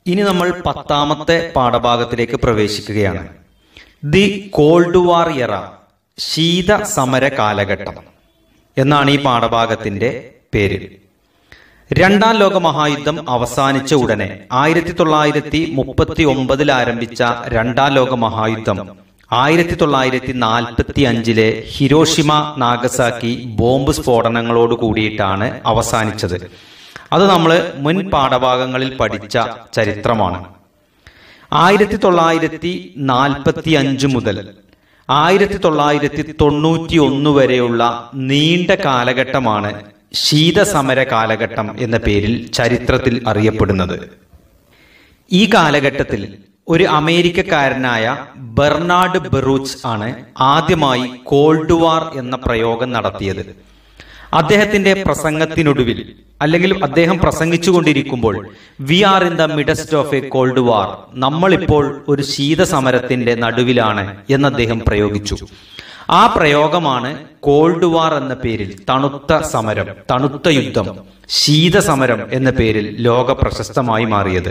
ഇനി നമ്മൾ പത്താമത്തെ പാഠഭാഗത്തിലേക്ക് പ്രവേശിക്കുകയാണ് ദി കോൾഡ് വാർ എറ ശീത സമര കാലഘട്ടം എന്നാണ് ഈ പാഠഭാഗത്തിന്റെ പേര് രണ്ടാം ലോക മഹായുദ്ധം അവസാനിച്ച ഉടനെ ആയിരത്തി തൊള്ളായിരത്തി മുപ്പത്തി ഒമ്പതിൽ ആരംഭിച്ച രണ്ടാം ലോക മഹായുദ്ധം ആയിരത്തി തൊള്ളായിരത്തി നാൽപ്പത്തി അഞ്ചിലെ ഹിരോഷിമ നാഗസാക്കി ബോംബ് സ്ഫോടനങ്ങളോട് കൂടിയിട്ടാണ് അവസാനിച്ചത് അത് നമ്മൾ മുൻ പാഠഭാഗങ്ങളിൽ പഠിച്ച ചരിത്രമാണ് ആയിരത്തി തൊള്ളായിരത്തി നാൽപ്പത്തി അഞ്ച് മുതൽ ആയിരത്തി തൊള്ളായിരത്തി തൊണ്ണൂറ്റി ഒന്ന് വരെയുള്ള നീണ്ട കാലഘട്ടമാണ് ശീതസമര കാലഘട്ടം എന്ന പേരിൽ ചരിത്രത്തിൽ അറിയപ്പെടുന്നത് ഈ കാലഘട്ടത്തിൽ ഒരു അമേരിക്കക്കാരനായ ബെർണാഡ് ബെറൂച്ച് ആണ് ആദ്യമായി കോൾഡ് വാർ എന്ന പ്രയോഗം നടത്തിയത് അദ്ദേഹത്തിന്റെ പ്രസംഗത്തിനൊടുവിൽ അല്ലെങ്കിൽ അദ്ദേഹം പ്രസംഗിച്ചുകൊണ്ടിരിക്കുമ്പോൾ we are in the midst of a cold war നമ്മളിപ്പോൾ ഒരു ശീതസമരത്തിന്റെ നടുവിലാണ് എന്ന് അദ്ദേഹം പ്രയോഗിച്ചു ആ പ്രയോഗമാണ് കോൾഡ് വാർ എന്ന പേരിൽ തണുത്ത സമരം തണുത്ത യുദ്ധം ശീതസമരം എന്ന പേരിൽ ലോക പ്രശസ്തമായി മാറിയത്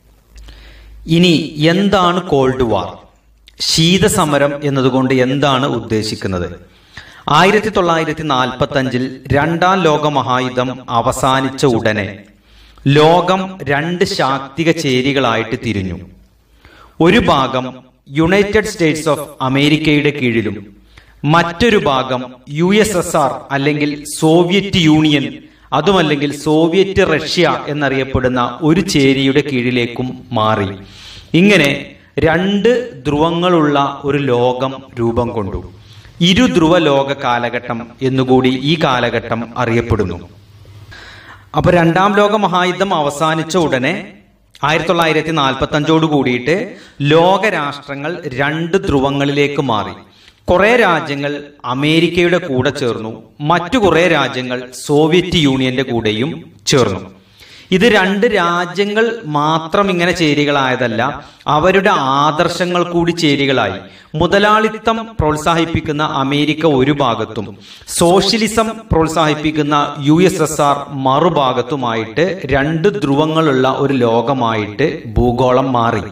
ഇനി എന്താണ് കോൾഡ് വാർ ശീതസമരം എന്നതുകൊണ്ട് എന്താണ് ഉദ്ദേശിക്കുന്നത് ആയിരത്തി തൊള്ളായിരത്തി നാൽപ്പത്തി അഞ്ചിൽ രണ്ടാം ലോക മഹായുദ്ധം അവസാനിച്ച ഉടനെ ലോകം രണ്ട് ശാക്തിക ചേരികളായിട്ട് തിരിഞ്ഞു ഒരു ഭാഗം യുണൈറ്റഡ് സ്റ്റേറ്റ്സ് ഓഫ് അമേരിക്കയുടെ കീഴിലും മറ്റൊരു ഭാഗം യു എസ് എസ് ആർ അല്ലെങ്കിൽ സോവിയറ്റ് യൂണിയൻ അതുമല്ലെങ്കിൽ സോവിയറ്റ് റഷ്യ എന്നറിയപ്പെടുന്ന ഒരു ചേരിയുടെ കീഴിലേക്കും മാറി ഇങ്ങനെ രണ്ട് ധ്രുവങ്ങളുള്ള ഒരു ലോകം രൂപം കൊണ്ടു ഇരുധ്രുവ ലോക കാലഘട്ടം എന്നുകൂടി ഈ കാലഘട്ടം അറിയപ്പെടുന്നു അപ്പൊ രണ്ടാം ലോക മഹായുദ്ധം അവസാനിച്ച ഉടനെ ആയിരത്തി തൊള്ളായിരത്തി നാൽപ്പത്തി അഞ്ചോട് കൂടിയിട്ട് ലോകരാഷ്ട്രങ്ങൾ രണ്ട് ധ്രുവങ്ങളിലേക്ക് മാറി കുറെ രാജ്യങ്ങൾ അമേരിക്കയുടെ കൂടെ ചേർന്നു മറ്റു കുറെ രാജ്യങ്ങൾ സോവിയറ്റ് യൂണിയന്റെ കൂടെയും ചേർന്നു ഇത് രണ്ട് രാജ്യങ്ങൾ മാത്രം ഇങ്ങനെ ചേരികളായതല്ല അവരുടെ ആദർശങ്ങൾ കൂടി ചേരികളായി മുതലാളിത്തം പ്രോത്സാഹിപ്പിക്കുന്ന അമേരിക്ക ഒരു ഭാഗത്തും സോഷ്യലിസം പ്രോത്സാഹിപ്പിക്കുന്ന യു എസ് എസ് ആർ മറുഭാഗത്തുമായിട്ട് രണ്ട് ധ്രുവങ്ങളുള്ള ഒരു ലോകമായിട്ട് ഭൂഗോളം മാറി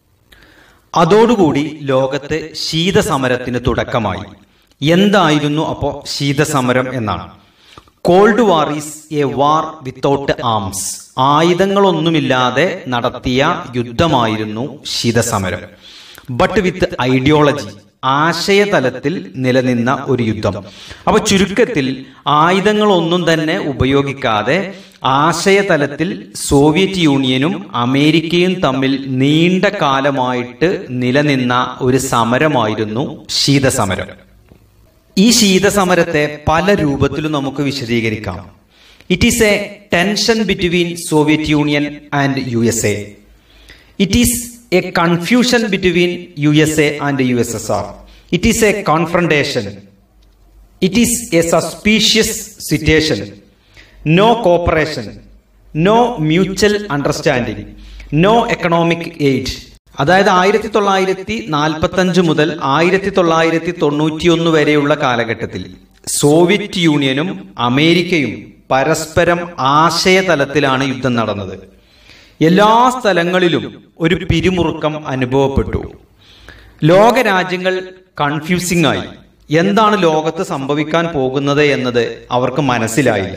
അതോടുകൂടി ലോകത്ത് ശീതസമരത്തിന് തുടക്കമായി എന്തായിരുന്നു അപ്പോ ശീതസമരം എന്നാണ് cold war is a war without arms ആയുധങ്ങളൊന്നുമില്ലാതെ നടത്തിയ യുദ്ധമായിരുന്നു ശീതസമരം ബട്ട് വിത്ത് ഐഡിയോളജി ആശയതലത്തിൽ നിലനിന്ന ഒരു യുദ്ധം അപ്പൊ ചുരുക്കത്തിൽ ആയുധങ്ങളൊന്നും തന്നെ ഉപയോഗിക്കാതെ ആശയതലത്തിൽ സോവിയറ്റ് യൂണിയനും അമേരിക്കയും തമ്മിൽ നീണ്ട കാലമായിട്ട് നിലനിന്ന ഒരു സമരമായിരുന്നു ശീതസമരം ഈ ശീതസമരത്തെ പല രൂപത്തിലും നമുക്ക് വിശദീകരിക്കാം it is a tension between Soviet Union and U S A it is a confusion between U S A and U S S R it is a confrontation it is a suspicious situation no cooperation no mutual understanding no economic aid അതായത് ആയിരത്തി തൊള്ളായിരത്തി നാൽപ്പത്തി അഞ്ച് മുതൽ ആയിരത്തി തൊള്ളായിരത്തി തൊണ്ണൂറ്റിയൊന്ന് വരെയുള്ള കാലഘട്ടത്തിൽ സോവിയറ്റ് യൂണിയനും അമേരിക്കയും പരസ്പരം ആശയതലത്തിലാണ് യുദ്ധം നടന്നത് എല്ലാ സ്ഥലങ്ങളിലും ഒരു പിരിമുറുക്കം അനുഭവപ്പെട്ടു ലോകരാജ്യങ്ങൾ കൺഫ്യൂസിംഗ് ആയി എന്താണ് ലോകത്ത് സംഭവിക്കാൻ പോകുന്നത് എന്നത് അവർക്ക് മനസ്സിലായില്ല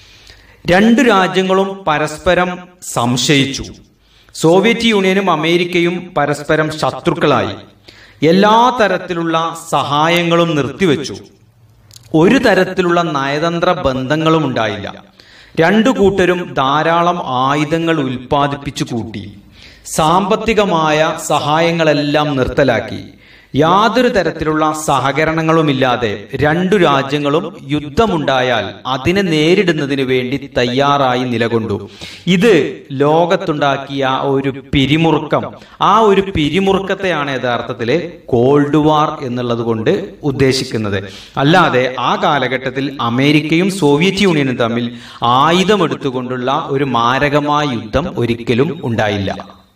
രണ്ടു രാജ്യങ്ങളും പരസ്പരം സംശയിച്ചു സോവിയറ്റ് യൂണിയനും അമേരിക്കയും പരസ്പരം ശത്രുക്കളായി എല്ലാ തരത്തിലുള്ള സഹായങ്ങളും നിർത്തിവെച്ചു ഒരു തരത്തിലുള്ള നയതന്ത്ര ബന്ധങ്ങളും ഉണ്ടായില്ല രണ്ടു കൂട്ടരും ധാരാളം ആയുധങ്ങൾ ഉൽപ്പാദിപ്പിച്ചു കൂട്ടി സാമ്പത്തികമായ സഹായങ്ങളെല്ലാം നിർത്തലാക്കി യാതൊരു തരത്തിലുള്ള സഹകരണങ്ങളുമില്ലാതെ രണ്ടു രാജ്യങ്ങളും യുദ്ധമുണ്ടായാൽ അതിനെ നേരിടുന്നതിന് വേണ്ടി തയ്യാറായി നിലകൊണ്ടു ഇത് ലോകത്തുണ്ടാക്കിയ ഒരു പിരിമുറുക്കം ആ ഒരു പിരിമുറുക്കത്തെയാണ് യഥാർത്ഥത്തില് കോൾഡ് വാർ എന്നുള്ളത് കൊണ്ട് ഉദ്ദേശിക്കുന്നത് അല്ലാതെ ആ കാലഘട്ടത്തിൽ അമേരിക്കയും സോവിയറ്റ് യൂണിയനും തമ്മിൽ ആയുധമെടുത്തുകൊണ്ടുള്ള ഒരു മാരകമായ യുദ്ധം ഒരിക്കലും ഉണ്ടായില്ല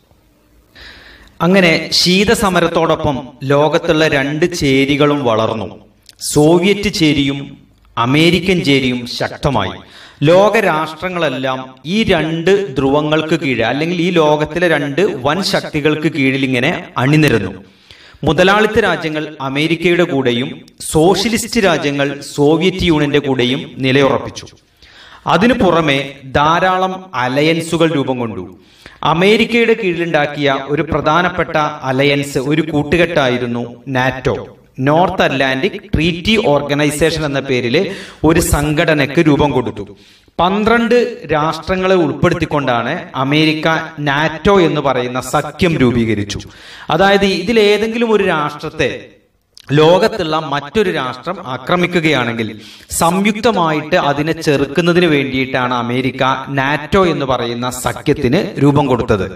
അങ്ങനെ ശീതസമരത്തോടൊപ്പം ലോകത്തുള്ള രണ്ട് ചേരികളും വളർന്നു സോവിയറ്റ് ചേരിയും അമേരിക്കൻ ചേരിയും ശക്തമായി ലോക രാഷ്ട്രങ്ങളെല്ലാം ഈ രണ്ട് ധ്രുവങ്ങൾക്ക് കീഴ് അല്ലെങ്കിൽ ഈ ലോകത്തിലെ രണ്ട് വൻ ശക്തികൾക്ക് കീഴിൽ ഇങ്ങനെ അണിനിരന്നു മുതലാളിത്ത രാജ്യങ്ങൾ അമേരിക്കയുടെ കൂടെയും സോഷ്യലിസ്റ്റ് രാജ്യങ്ങൾ സോവിയറ്റ് യൂണിയന്റെ കൂടെയും നിലയുറപ്പിച്ചു അതിനു പുറമെ ധാരാളം അലയൻസുകൾ രൂപം കൊണ്ടു അമേരിക്കയുടെ കീഴിലുണ്ടാക്കിയ ഒരു പ്രധാനപ്പെട്ട അലയൻസ് ഒരു കൂട്ടുകെട്ടായിരുന്നു NATO North Atlantic Treaty Organisation എന്ന പേരിൽ ഒരു സംഘടനയ്ക്ക് രൂപം കൊടുത്തു പന്ത്രണ്ട് രാഷ്ട്രങ്ങളെ ഉൾപ്പെടുത്തിക്കൊണ്ടാണ് അമേരിക്ക നാറ്റോ എന്ന് പറയുന്ന സഖ്യം രൂപീകരിച്ചു അതായത് ഇതിലേതെങ്കിലും ഒരു രാഷ്ട്രത്തെ ലോകത്തുള്ള മറ്റൊരു രാഷ്ട്രം ആക്രമിക്കുകയാണെങ്കിൽ സംയുക്തമായിട്ട് അതിനെ ചെറുക്കുന്നതിന് വേണ്ടിയിട്ടാണ് അമേരിക്ക നാറ്റോ എന്ന് പറയുന്ന സഖ്യത്തിന് രൂപം കൊടുത്തത്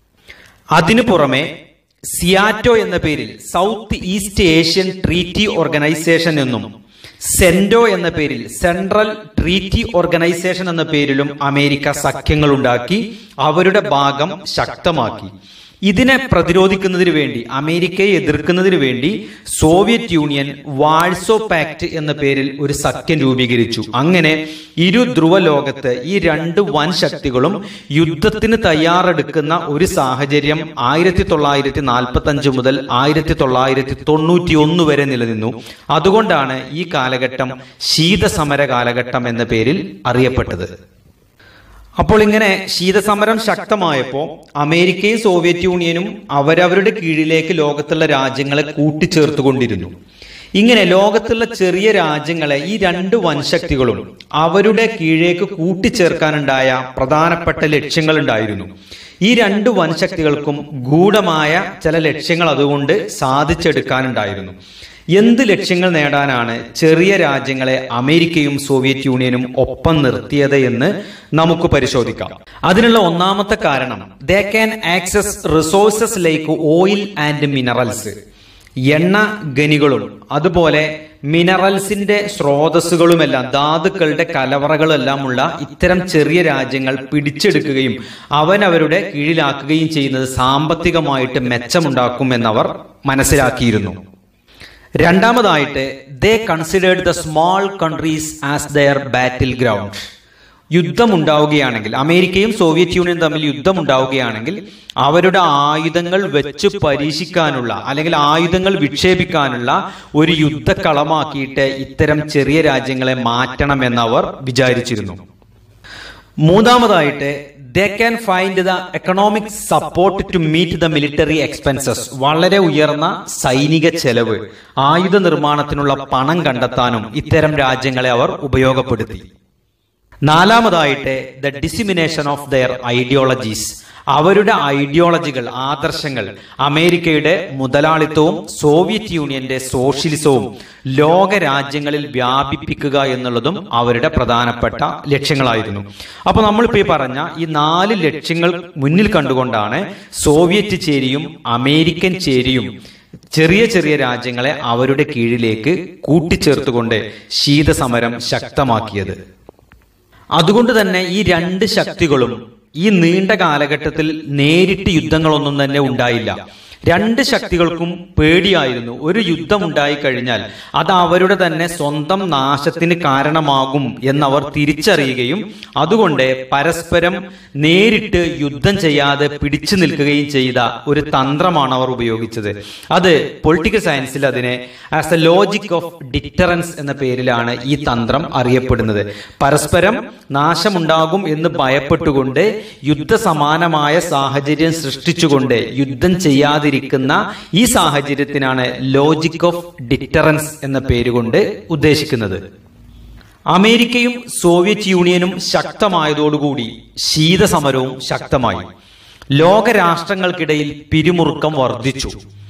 അതിനു പുറമെ സിയാറ്റോ എന്ന പേരിൽ South East Asian Treaty Organisation എന്നും സെന്റോ എന്ന പേരിൽ സെൻട്രൽ ട്രീറ്റി ഓർഗനൈസേഷൻ എന്ന പേരിലും അമേരിക്ക സഖ്യങ്ങൾ ഉണ്ടാക്കി അവരുടെ ഭാഗം ശക്തമാക്കി ഇതിനെ പ്രതിരോധിക്കുന്നതിന് വേണ്ടി അമേരിക്കയെ എതിർക്കുന്നതിന് വേണ്ടി സോവിയറ്റ് യൂണിയൻ വാഴ്സോ പാക്ട് എന്ന പേരിൽ ഒരു സഖ്യം രൂപീകരിച്ചു അങ്ങനെ ഇരു ധ്രുവ ലോകത്ത് ഈ രണ്ട് വൻ ശക്തികളും യുദ്ധത്തിന് തയ്യാറെടുക്കുന്ന ഒരു സാഹചര്യം ആയിരത്തി തൊള്ളായിരത്തി നാൽപ്പത്തി അഞ്ച് മുതൽ ആയിരത്തി തൊള്ളായിരത്തി തൊണ്ണൂറ്റി ഒന്ന് വരെ നിലനിന്നു അതുകൊണ്ടാണ് ഈ കാലഘട്ടം ശീതസമര കാലഘട്ടം എന്ന പേരിൽ അറിയപ്പെട്ടത് അപ്പോൾ ഇങ്ങനെ ശീതസമരം ശക്തമായപ്പോൾ അമേരിക്കയും സോവിയറ്റ് യൂണിയനും അവരവരുടെ കീഴിലേക്ക് ലോകത്തുള്ള രാജ്യങ്ങളെ കൂട്ടിച്ചേർത്തുകൊണ്ടിരുന്നു ഇങ്ങനെ ലോകത്തുള്ള ചെറിയ രാജ്യങ്ങളെ ഈ രണ്ട് വൻശക്തികളും അവരുടെ കീഴേക്ക് കൂട്ടിച്ചേർക്കാനുണ്ടായ പ്രധാനപ്പെട്ട ലക്ഷ്യങ്ങൾ ഉണ്ടായിരുന്നു ഈ രണ്ട് വൻശക്തികൾക്കും ഗൂഢമായ ചില ലക്ഷ്യങ്ങൾ അതുകൊണ്ട് സാധിച്ചെടുക്കാനുണ്ടായിരുന്നു എന്ത് ലക്ഷ്യങ്ങൾ നേടാനാണ് ചെറിയ രാജ്യങ്ങളെ അമേരിക്കയും സോവിയറ്റ് യൂണിയനും ഒപ്പം നിർത്തിയത് എന്ന് നമുക്ക് പരിശോധിക്കാം അതിനുള്ള ഒന്നാമത്തെ കാരണം they can access resources like oil and minerals എണ്ണ ഖനികളും അതുപോലെ മിനറൽസിന്റെ സ്രോതസ്സുകളുമെല്ലാം ധാതുക്കളുടെ കലവറകളെല്ലാമുള്ള ഇത്തരം ചെറിയ രാജ്യങ്ങൾ പിടിച്ചെടുക്കുകയും അവനവരുടെ കീഴിലാക്കുകയും ചെയ്യുന്നത് സാമ്പത്തികമായിട്ട് മെച്ചമുണ്ടാക്കുമെന്നവർ മനസ്സിലാക്കിയിരുന്നു രണ്ടാമതായിട്ട് they considered the small countries as their battle ground യുദ്ധമുണ്ടാവുകയാണെങ്കിൽ അമേരിക്കയും സോവിയറ്റ് യൂണിയൻ തമ്മിൽ യുദ്ധമുണ്ടാവുകയാണെങ്കിൽ അവരുടെ ആയുധങ്ങൾ വെച്ച് പരീക്ഷിക്കാനുള്ള അല്ലെങ്കിൽ ആയുധങ്ങൾ വിക്ഷേപിക്കാനുള്ള ഒരു യുദ്ധക്കളമാക്കിയിട്ട് ഇത്തരം ചെറിയ രാജ്യങ്ങളെ മാറ്റണമെന്നവർ വിചാരിച്ചിരുന്നു മൂന്നാമതായിട്ട് they can find the economic support to meet the military expenses വളരെ ഉയർന്ന സൈനിക ചെലവ് ആയുധ നിർമ്മാണത്തിനുള്ള പണം കണ്ടെത്താനും ഇത്തരം രാജ്യങ്ങളെ അവർ ഉപയോഗപ്പെടുത്തി നാലാമതായിട്ട് the dissemination of their ideologies അവരുടെ ഐഡിയോളജികൾ ആദർശങ്ങൾ അമേരിക്കയുടെ മുതലാളിത്തവും സോവിയറ്റ് യൂണിയന്റെ സോഷ്യലിസവും ലോക രാജ്യങ്ങളിൽ വ്യാപിപ്പിക്കുക എന്നുള്ളതും അവരുടെ പ്രധാനപ്പെട്ട ലക്ഷ്യങ്ങളായിരുന്നു അപ്പൊ നമ്മളിപ്പോ ഈ പറഞ്ഞ ഈ നാല് ലക്ഷ്യങ്ങൾ മുന്നിൽ കണ്ടുകൊണ്ടാണ് സോവിയറ്റ് ചേരിയും അമേരിക്കൻ ചേരിയും ചെറിയ ചെറിയ രാജ്യങ്ങളെ അവരുടെ കീഴിലേക്ക് കൂട്ടിച്ചേർത്തുകൊണ്ട് ശീതസമരം ശക്തമാക്കിയത് അതുകൊണ്ട് തന്നെ ഈ രണ്ട് ശക്തികളും ഈ നീണ്ട കാലഘട്ടത്തിൽ നേരിട്ട് യുദ്ധങ്ങളൊന്നും തന്നെ ഉണ്ടായില്ല രണ്ട് ശക്തികൾക്കും പേടിയായിരുന്നു ഒരു യുദ്ധം ഉണ്ടായി കഴിഞ്ഞാൽ അത് അവരുടെ തന്നെ സ്വന്തം നാശത്തിന് കാരണമാകും എന്നവർ തിരിച്ചറിയുകയും അതുകൊണ്ട് പരസ്പരം നേരിട്ട് യുദ്ധം ചെയ്യാതെ പിടിച്ചു നിൽക്കുകയും ചെയ്ത ഒരു തന്ത്രമാണ് അവർ ഉപയോഗിച്ചത് അത് പൊളിറ്റിക്കൽ സയൻസിൽ അതിനെ as a logic of deterrence എന്ന പേരിലാണ് ഈ തന്ത്രം അറിയപ്പെടുന്നത് പരസ്പരം നാശമുണ്ടാകും എന്ന് ഭയപ്പെട്ടുകൊണ്ട് യുദ്ധസമാനമായ സാഹചര്യം സൃഷ്ടിച്ചുകൊണ്ട് യുദ്ധം ചെയ്യാതിരിക്കുന്ന ഈ സാഹചര്യത്തിനാണ് ലോജിക് ഓഫ് ഡിറ്ററൻസ് എന്ന പേരുകൊണ്ട് ഉദ്ദേശിക്കുന്നത് അമേരിക്കയും സോവിയറ്റ് യൂണിയനും ശക്തമായതോടുകൂടി ശീതസമരവും ശക്തമായി ലോകരാഷ്ട്രങ്ങൾക്കിടയിൽ പിരിമുറുക്കം വർദ്ധിച്ചു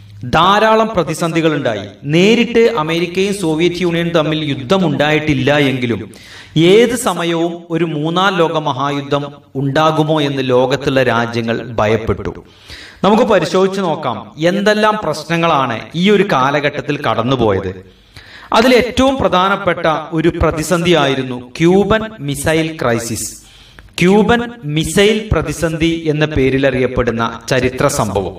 ധാരാളം പ്രതിസന്ധികൾ ഉണ്ടായി നേരിട്ട് അമേരിക്കയും സോവിയറ്റ് യൂണിയനും തമ്മിൽ യുദ്ധമുണ്ടായിട്ടില്ല എങ്കിലും ഏത് സമയവും ഒരു മൂന്നാം ലോക മഹായുദ്ധം ഉണ്ടാകുമോ എന്ന് ലോകത്തുള്ള രാജ്യങ്ങൾ ഭയപ്പെട്ടു നമുക്ക് പരിശോധിച്ചു നോക്കാം എന്തെല്ലാം പ്രശ്നങ്ങളാണ് ഈ ഒരു കാലഘട്ടത്തിൽ കടന്നുപോയത് അതിൽ ഏറ്റവും പ്രധാനപ്പെട്ട ഒരു പ്രതിസന്ധിയായിരുന്നു Cuban missile crisis Cuban missile പ്രതിസന്ധി എന്ന പേരിൽ അറിയപ്പെടുന്ന ചരിത്ര സംഭവം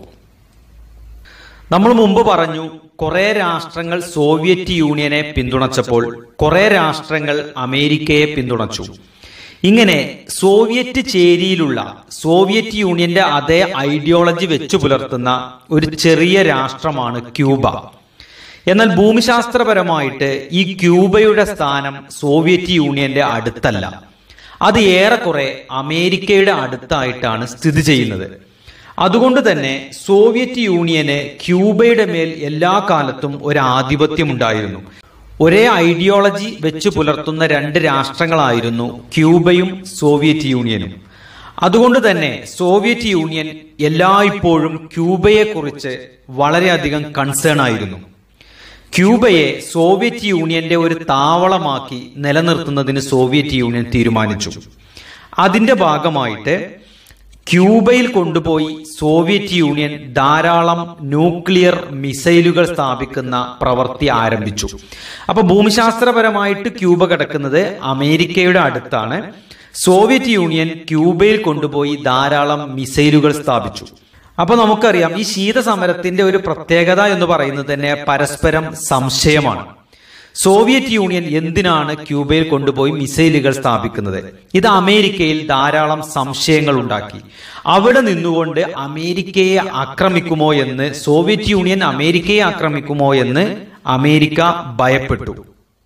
നമ്മൾ മുമ്പ് പറഞ്ഞു കുറെ രാഷ്ട്രങ്ങൾ സോവിയറ്റ് യൂണിയനെ പിന്തുണച്ചപ്പോൾ കുറെ രാഷ്ട്രങ്ങൾ അമേരിക്കയെ പിന്തുണച്ചു ഇങ്ങനെ സോവിയറ്റ് ചേരിയിലുള്ള സോവിയറ്റ് യൂണിയന്റെ അതേ ഐഡിയോളജി വെച്ചു പുലർത്തുന്ന ഒരു ചെറിയ രാഷ്ട്രമാണ് ക്യൂബ എന്നാൽ ഭൂമിശാസ്ത്രപരമായിട്ട് ഈ ക്യൂബയുടെ സ്ഥാനം സോവിയറ്റ് യൂണിയന്റെ അടുത്തല്ല അത് ഏറെക്കുറെ അമേരിക്കയുടെ അടുത്തായിട്ടാണ് സ്ഥിതി ചെയ്യുന്നത് അതുകൊണ്ട് തന്നെ സോവിയറ്റ് യൂണിയന് ക്യൂബയുടെ മേൽ എല്ലാ കാലത്തും ഒരു ആധിപത്യം ഉണ്ടായിരുന്നു ഒരേ ഐഡിയോളജി വെച്ച് പുലർത്തുന്ന രണ്ട് രാഷ്ട്രങ്ങളായിരുന്നു ക്യൂബയും സോവിയറ്റ് യൂണിയനും അതുകൊണ്ട് തന്നെ സോവിയറ്റ് യൂണിയൻ എല്ലായ്പ്പോഴും ക്യൂബയെക്കുറിച്ച് വളരെയധികം കൺസേൺ ആയിരുന്നു ക്യൂബയെ സോവിയറ്റ് യൂണിയന്റെ ഒരു താവളമാക്കി നിലനിർത്തുന്നതിന് സോവിയറ്റ് യൂണിയൻ തീരുമാനിച്ചു അതിന്റെ ഭാഗമായിട്ട് ക്യൂബയിൽ കൊണ്ടുപോയി സോവിയറ്റ് യൂണിയൻ ധാരാളം ന്യൂക്ലിയർ മിസൈലുകൾ സ്ഥാപിക്കുന്ന പ്രവൃത്തി ആരംഭിച്ചു അപ്പൊ ഭൂമിശാസ്ത്രപരമായിട്ട് ക്യൂബ കിടക്കുന്നത് അമേരിക്കയുടെ അടുത്താണ് സോവിയറ്റ് യൂണിയൻ ക്യൂബയിൽ കൊണ്ടുപോയി ധാരാളം മിസൈലുകൾ സ്ഥാപിച്ചു അപ്പൊ നമുക്കറിയാം ഈ ശീതസമരത്തിന്റെ ഒരു പ്രത്യേകത എന്ന് പറയുന്നത് തന്നെ പരസ്പരം സംശയമാണ് സോവിയറ്റ് യൂണിയൻ എന്തിനാണ് ക്യൂബയിൽ കൊണ്ടുപോയി മിസൈലുകൾ സ്ഥാപിക്കുന്നത് ഇത് അമേരിക്കയിൽ ധാരാളം സംശയങ്ങൾ ഉണ്ടാക്കി അവിടെ നിന്നുകൊണ്ട് അമേരിക്കയെ ആക്രമിക്കുമോ എന്ന് സോവിയറ്റ് യൂണിയൻ അമേരിക്കയെ ആക്രമിക്കുമോ എന്ന് അമേരിക്ക ഭയപ്പെട്ടു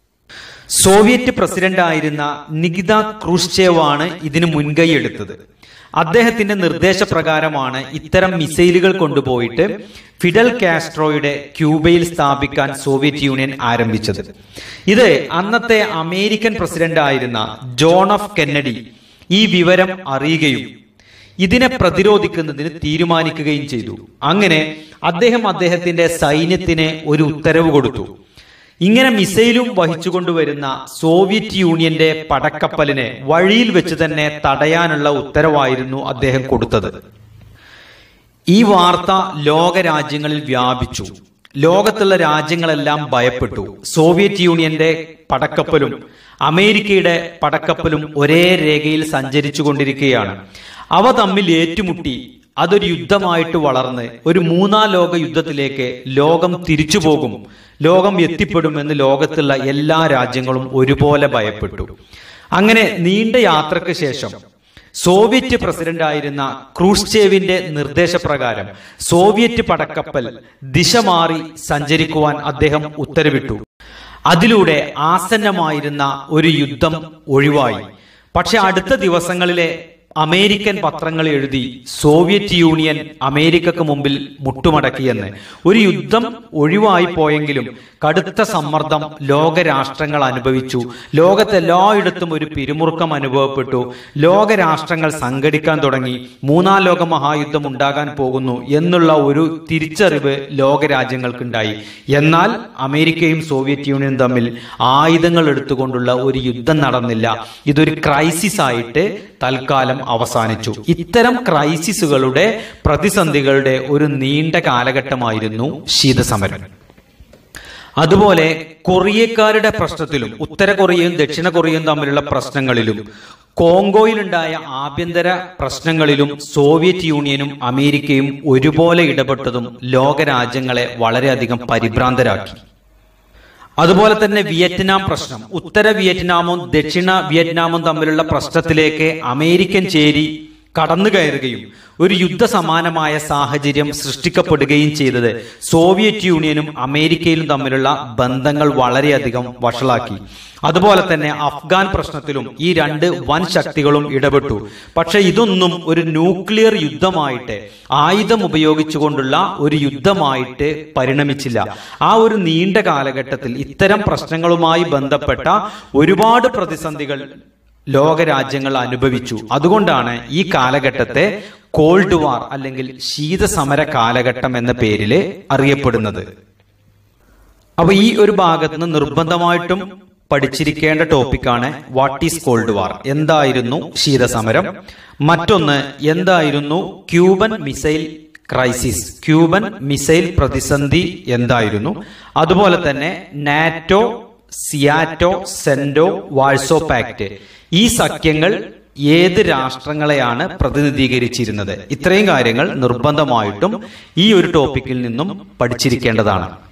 സോവിയറ്റ് പ്രസിഡന്റ് ആയിരുന്ന നികിത ക്രൂഷ്ചേവാണ് ഇതിന് മുൻകൈ എടുത്തത് അദ്ദേഹത്തിന്റെ നിർദ്ദേശപ്രകാരമാണ് ഇത്തരം മിസൈലുകൾ കൊണ്ടുപോയിട്ട് ഫിഡൽ കാസ്ട്രോയുടെ ക്യൂബയിൽ സ്ഥാപിക്കാൻ സോവിയറ്റ് യൂണിയൻ ആരംഭിച്ചത് ഇത് അന്നത്തെ അമേരിക്കൻ പ്രസിഡന്റ് ആയിരുന്ന ജോൺ എഫ് കെന്നഡി ഈ വിവരം അറിയുകയും ഇതിനെ പ്രതിരോധിക്കുന്നതിന് തീരുമാനിക്കുകയും ചെയ്തു അങ്ങനെ അദ്ദേഹം അദ്ദേഹത്തിന്റെ സൈന്യത്തിന് ഒരു ഉത്തരവ് കൊടുത്തു ഇങ്ങനെ മിസൈലും വഹിച്ചുകൊണ്ടുവരുന്ന സോവിയറ്റ് യൂണിയന്റെ പടക്കപ്പലിനെ വഴിയിൽ വെച്ച് തന്നെ തടയാനുള്ള ഉത്തരവായിരുന്നു അദ്ദേഹം കൊടുത്തത് ഈ വാർത്ത ലോക രാജ്യങ്ങളിൽ വ്യാപിച്ചു ലോകത്തുള്ള രാജ്യങ്ങളെല്ലാം ഭയപ്പെട്ടു സോവിയറ്റ് യൂണിയന്റെ പടക്കപ്പലും അമേരിക്കയുടെ പടക്കപ്പലും ഒരേ രേഖയിൽ സഞ്ചരിച്ചു കൊണ്ടിരിക്കുകയാണ് അവ തമ്മിൽ ഏറ്റുമുട്ടി അതൊരു യുദ്ധമായിട്ട് വളർന്ന് ഒരു മൂന്നാം ലോക യുദ്ധത്തിലേക്ക് ലോകം തിരിച്ചു പോകും ലോകം എത്തിപ്പെടുമെന്ന് ലോകത്തുള്ള എല്ലാ രാജ്യങ്ങളും ഒരുപോലെ ഭയപ്പെട്ടു അങ്ങനെ നീണ്ട യാത്രക്ക് ശേഷം സോവിയറ്റ് പ്രസിഡന്റ് ആയിരുന്ന ക്രൂഷ്ചേവിന്റെ നിർദ്ദേശപ്രകാരം സോവിയറ്റ് പടക്കപ്പൽ ദിശ മാറി സഞ്ചരിക്കുവാൻ അദ്ദേഹം ഉത്തരവിട്ടു അതിലൂടെ ആസന്നമായിരുന്ന ഒരു യുദ്ധം ഒഴിവായി പക്ഷെ അടുത്ത ദിവസങ്ങളിലെ അമേരിക്കൻ പത്രങ്ങൾ എഴുതി സോവിയറ്റ് യൂണിയൻ അമേരിക്കക്ക് മുമ്പിൽ മുട്ടുമടക്കിയെന്ന് ഒരു യുദ്ധം ഒഴിവായി പോയെങ്കിലും കടുത്ത സമ്മർദ്ദം ലോകരാഷ്ട്രങ്ങൾ അനുഭവിച്ചു ലോകത്തെല്ലായിടത്തും ഒരു പിരിമുറുക്കം അനുഭവപ്പെട്ടു ലോകരാഷ്ട്രങ്ങൾ സംഘടിക്കാൻ തുടങ്ങി മൂന്നാം ലോക മഹായുദ്ധം ഉണ്ടാകാൻ പോകുന്നു എന്നുള്ള ഒരു തിരിച്ചറിവ് ലോകരാജ്യങ്ങൾക്കുണ്ടായി എന്നാൽ അമേരിക്കയും സോവിയറ്റ് യൂണിയനും തമ്മിൽ ആയുധങ്ങൾ എടുത്തുകൊണ്ടുള്ള ഒരു യുദ്ധം നടന്നില്ല ഇതൊരു ക്രൈസിസ് ആയിട്ട് തൽക്കാലം അവസാനിച്ചു ഇത്തരം ക്രൈസിസുകളുടെ പ്രതിസന്ധികളുടെ ഒരു നീണ്ട കാലഘട്ടമായിരുന്നു ശീതസമരം അതുപോലെ കൊറിയക്കാരുടെ പ്രശ്നത്തിലും ഉത്തര കൊറിയയും ദക്ഷിണ കൊറിയയും തമ്മിലുള്ള പ്രശ്നങ്ങളിലും കോങ്കോയിലുണ്ടായ ആഭ്യന്തര പ്രശ്നങ്ങളിലും സോവിയറ്റ് യൂണിയനും അമേരിക്കയും ഒരുപോലെ ഇടപെട്ടതും ലോകരാജ്യങ്ങളെ വളരെയധികം പരിഭ്രാന്തരാക്കി അതുപോലെ തന്നെ വിയറ്റ്നാം പ്രശ്നം ഉത്തര വിയറ്റ്നാമും ദക്ഷിണ വിയറ്റ്നാമും തമ്മിലുള്ള പ്രശ്നത്തിലേക്ക് അമേരിക്കൻ ചേരി കടന്നു കയറുകയും ഒരു യുദ്ധസമാനമായ സാഹചര്യം സൃഷ്ടിക്കപ്പെടുകയും ചെയ്തത് സോവിയറ്റ് യൂണിയനും അമേരിക്കയിലും തമ്മിലുള്ള ബന്ധങ്ങൾ വളരെയധികം വഷളാക്കി അതുപോലെ തന്നെ അഫ്ഗാൻ പ്രശ്നത്തിലും ഈ രണ്ട് വൻ ശക്തികളും ഇടപെട്ടു പക്ഷെ ഇതൊന്നും ഒരു ന്യൂക്ലിയർ യുദ്ധമായിട്ട് ആയുധം ഉപയോഗിച്ചുകൊണ്ടുള്ള ഒരു യുദ്ധമായിട്ട് പരിണമിച്ചില്ല ആ ഒരു നീണ്ട കാലഘട്ടത്തിൽ ഇത്തരം പ്രശ്നങ്ങളുമായി ബന്ധപ്പെട്ട ഒരുപാട് പ്രതിസന്ധികൾ ലോകരാജ്യങ്ങൾ അനുഭവിച്ചു അതുകൊണ്ടാണ് ഈ കാലഘട്ടത്തെ കോൾഡ് വാർ അല്ലെങ്കിൽ ശീതസമര കാലഘട്ടം എന്ന പേരിൽ അറിയപ്പെടുന്നത് അപ്പൊ ഈ ഒരു ഭാഗത്ത് നിന്ന് നിർബന്ധമായിട്ടും പഠിച്ചിരിക്കേണ്ട ടോപ്പിക്കാണ് വാട്ട് ഈസ് കോൾഡ് വാർ എന്തായിരുന്നു ശീതസമരം മറ്റൊന്ന് എന്തായിരുന്നു Cuban missile crisis Cuban missile പ്രതിസന്ധി എന്തായിരുന്നു അതുപോലെ തന്നെ NATO SEATO CENTO Warsaw pact ഈ സഖ്യങ്ങൾ ഏത് രാഷ്ട്രങ്ങളെയാണ് പ്രതിനിധീകരിച്ചിരുന്നത് ഇത്രയും കാര്യങ്ങൾ നിർബന്ധമായിട്ടും ഈ ഒരു ടോപ്പിക്കിൽ നിന്നും പഠിച്ചിരിക്കേണ്ടതാണ്